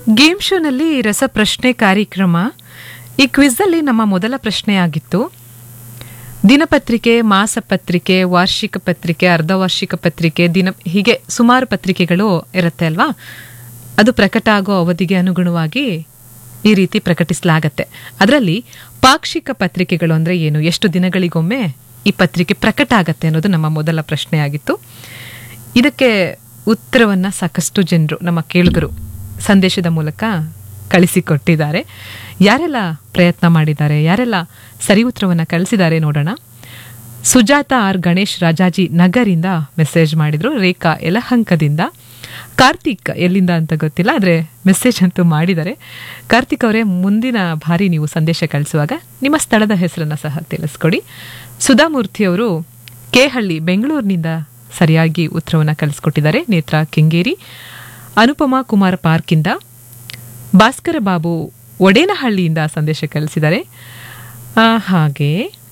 game ಶೋನಲ್ಲಿ ರಸಪ್ರಶ್ನೆ ಕಾರ್ಯಕ್ರಮ ಈ ಕ್ವಿಝಲ್ಲಿ ನಮ್ಮ ಮೊದಲ ಪ್ರಶ್ನೆ ಆಗಿತ್ತು ದಿನಪತ್ರಿಕೆ ಮಾಸಪತ್ರಿಕೆ ವಾರ್ಷಿಕ ಪತ್ರಿಕೆ ಅರ್ಧವಾರ್ಷಿಕ ಪತ್ರಿಕೆ ದಿನ ಹೀಗೆ ಸುಮಾರು ಪತ್ರಿಕೆಗಳು ಇರುತ್ತೆ ಅಲ್ವಾ ಅದು ಪ್ರಕಟ ಆಗೋ ಅವಧಿಗೆ ಅನುಗುಣವಾಗಿ ಈ ರೀತಿ ಪ್ರಕಟಿಸಲಾಗತ್ತೆ ಅದರಲ್ಲಿ ಪಾಕ್ಷಿಕ ಪತ್ರಿಕೆಗಳು ಅಂದರೆ ಏನು ಎಷ್ಟು ದಿನಗಳಿಗೊಮ್ಮೆ ಈ ಪತ್ರಿಕೆ ಪ್ರಕಟ ಆಗತ್ತೆ ಅನ್ನೋದು ನಮ್ಮ ಮೊದಲ ಪ್ರಶ್ನೆ ಆಗಿತ್ತು ಇದಕ್ಕೆ ಉತ್ತರವನ್ನ ಸಾಕಷ್ಟು ಜನರು ನಮ್ಮ ಕೇಳುಗರು ಸಂದೇಶದ ಮೂಲಕ ಕಳಿಸಿಕೊಟ್ಟಿದ್ದಾರೆ ಯಾರೆಲ್ಲ ಪ್ರಯತ್ನ ಮಾಡಿದ್ದಾರೆ ಯಾರೆಲ್ಲ ಸರಿ ಉತ್ತರವನ್ನ ಕಳಿಸಿದ್ದಾರೆ ನೋಡೋಣ ಸುಜಾತ ಆರ್ ಗಣೇಶ್ ರಾಜಾಜಿ ನಗರಿಂದ ಮೆಸೇಜ್ ಮಾಡಿದ್ರು ರೇಖಾ ಯಲಹಂಕದಿಂದ ಕಾರ್ತಿಕ್ ಎಲ್ಲಿಂದ ಅಂತ ಗೊತ್ತಿಲ್ಲ ಆದರೆ ಮೆಸೇಜ್ ಅಂತೂ ಮಾಡಿದ್ದಾರೆ ಕಾರ್ತಿಕ್ ಅವರೇ ಮುಂದಿನ ಬಾರಿ ನೀವು ಸಂದೇಶ ಕಳಿಸುವಾಗ ನಿಮ್ಮ ಸ್ಥಳದ ಹೆಸರನ್ನ ಸಹ ತಿಳಿಸ್ಕೊಡಿ ಸುಧಾಮೂರ್ತಿ ಅವರು ಕೇಹಳ್ಳಿ ಬೆಂಗಳೂರಿನಿಂದ ಸರಿಯಾಗಿ ಉತ್ತರವನ್ನು ಕಳಿಸ್ಕೊಟ್ಟಿದ್ದಾರೆ ನೇತ್ರ ಕೆಂಗೇರಿ ಅನುಪಮಾ ಕುಮಾರ್ ಪಾರ್ಕಿಂದ ಭಾಸ್ಕರ ಬಾಬು ಒಡೇನಹಳ್ಳಿಯಿಂದ ಸಂದೇಶ ಕಳಿಸಿದ್ದಾರೆ ಆ, ಹಾಗೆ